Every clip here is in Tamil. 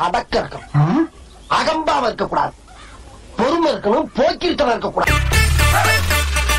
அடக்கம் இருக்கணும் அகம்பாவம் இருக்கக்கூடாது பொறுமை இருக்கணும் போக்கிருத்தனம் இருக்கக்கூடாது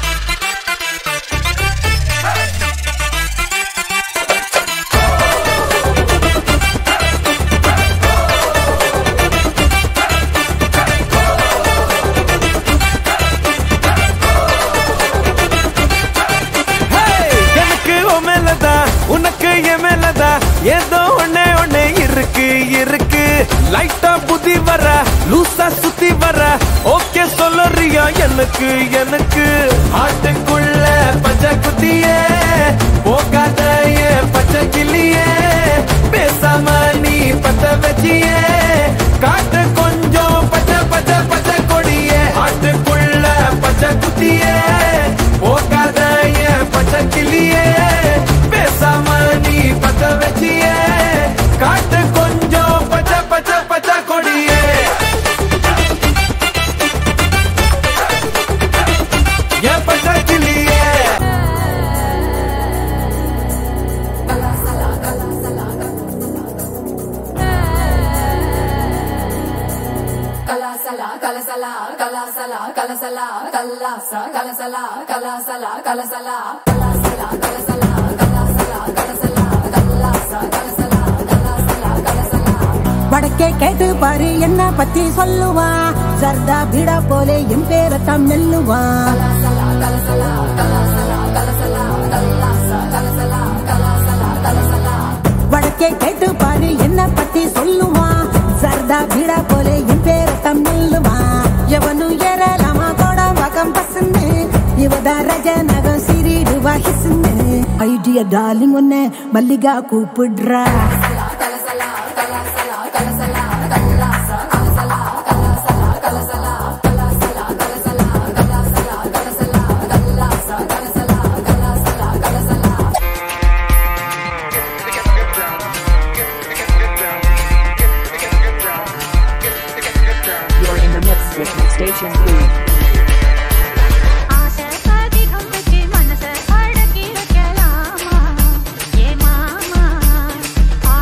எனக்கு உன் மேலதான் உனக்கு என் மேலதான் ஏதோ ஒண்ணே ஒண்ணே இருக்கு இருக்கு லைட்டா புத்தி வர லூசா சுத்தி வர ஓகே சொல்லறியா எனக்கு எனக்கு ஆட்டுக்குள்ள பச்சை குத்தியே போகாத ஏன் பச்சை கிளியே பேசாம நீ பத்த வச்சியே காட்டு கொஞ்சம் பச்சை பச்சை பச்சை கொடியே ஆட்டுக்குள்ள பச்சை குத்தியே போகாத ஏன் பச்சை கிளியே பேசாம நீ பத்த வச்சியே காட்டு கொஞ்சம் பச்சை பச்சை பச்சை கொடியே ஏன் பச்சை கிளியே கலாசலா கலசலா கலாசலா கலசலா கல்லாசா கலசலா கலாசலா கலசலா கலாசலா கலசலா கலாசலா கலசலா கல்லாசா கலசலா கலாசலா கலசலா வடக்கே கேட்டு பாரு என்ன பத்தி சொல்லுவா சர்தா பீடா போலே என் பேரத்தான் மெல்லுவா கலாசலா கலசலா கலாசலா கலசலா கல்லாசா கலசலா கலாசலா கலசலா வடக்கே கேட்டு பாரு என்ன பத்தி சொல்லுவா சர்தா பீடா போலே என் பேரத்தான் மெல்லுவா எவனு ஏறலாமா கோட வகம் பசன்னு இவதா ரஜ நகம் சிறிடுவா ஹிசுன்னு ஐடியா டார்லிங் ஒன்னு மல்லிகா கூப்பிடுறா கலசலா கலாசலா கலசலா கல்லாசா கலசலா கலாசலா கலசலா கலாசலா கலசலா கலாசலா கலசலா கல்லாசா கலசலா கலாசலா கலசலா You're in the mix with Station 3. ஆசை அதிகம் வச்சு மனசை அடக்கி வைக்கலாமா ஏ மாமா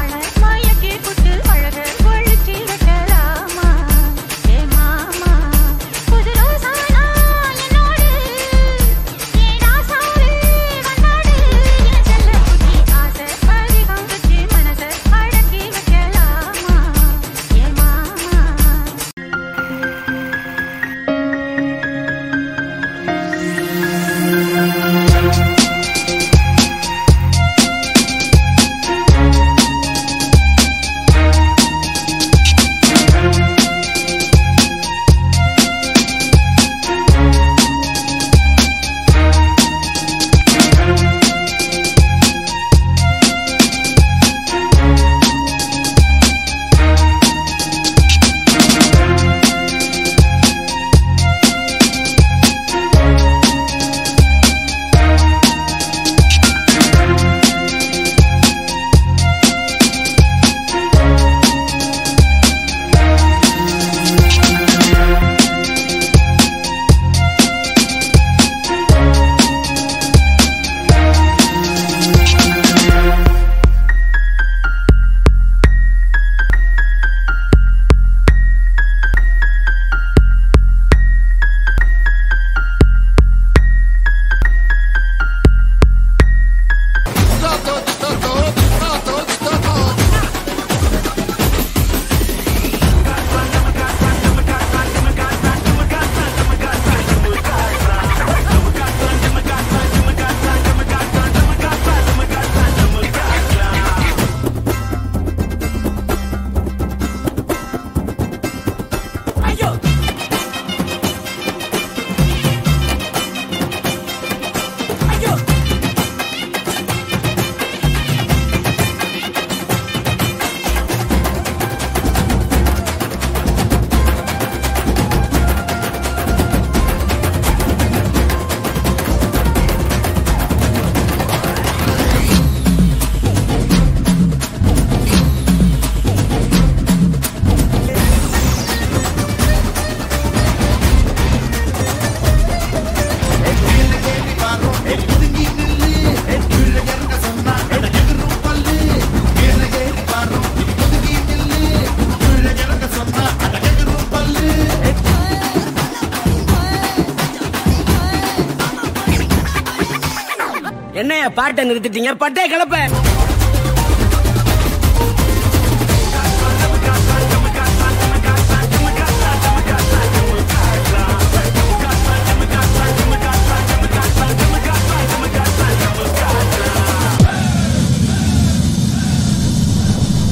என்னைய பாட்டை நிறுத்திட்டீங்க பட்டே கிளப்ப